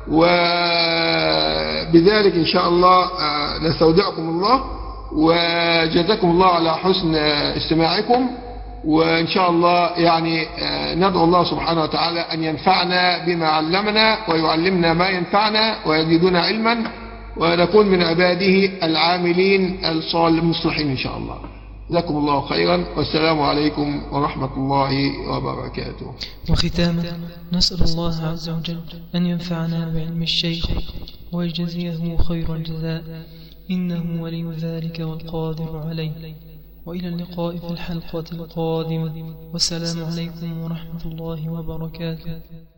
وبذلك ان شاء الله نستودعكم الله وجزاكم الله على حسن استماعكم وإن شاء الله يعني ندعو الله سبحانه وتعالى أن ينفعنا بما علمنا ويعلمنا ما ينفعنا ويزيدنا علما ونكون من عباده العاملين المصلحين إن شاء الله جزاكم الله خيرا والسلام عليكم ورحمة الله وبركاته وختاما نسأل الله عز وجل أن ينفعنا بعلم الشيخ ويجزيه خير الجزاء إنه ولي ذلك والقادر عليه وإلى اللقاء في الحلقة القادمة والسلام عليكم ورحمة الله وبركاته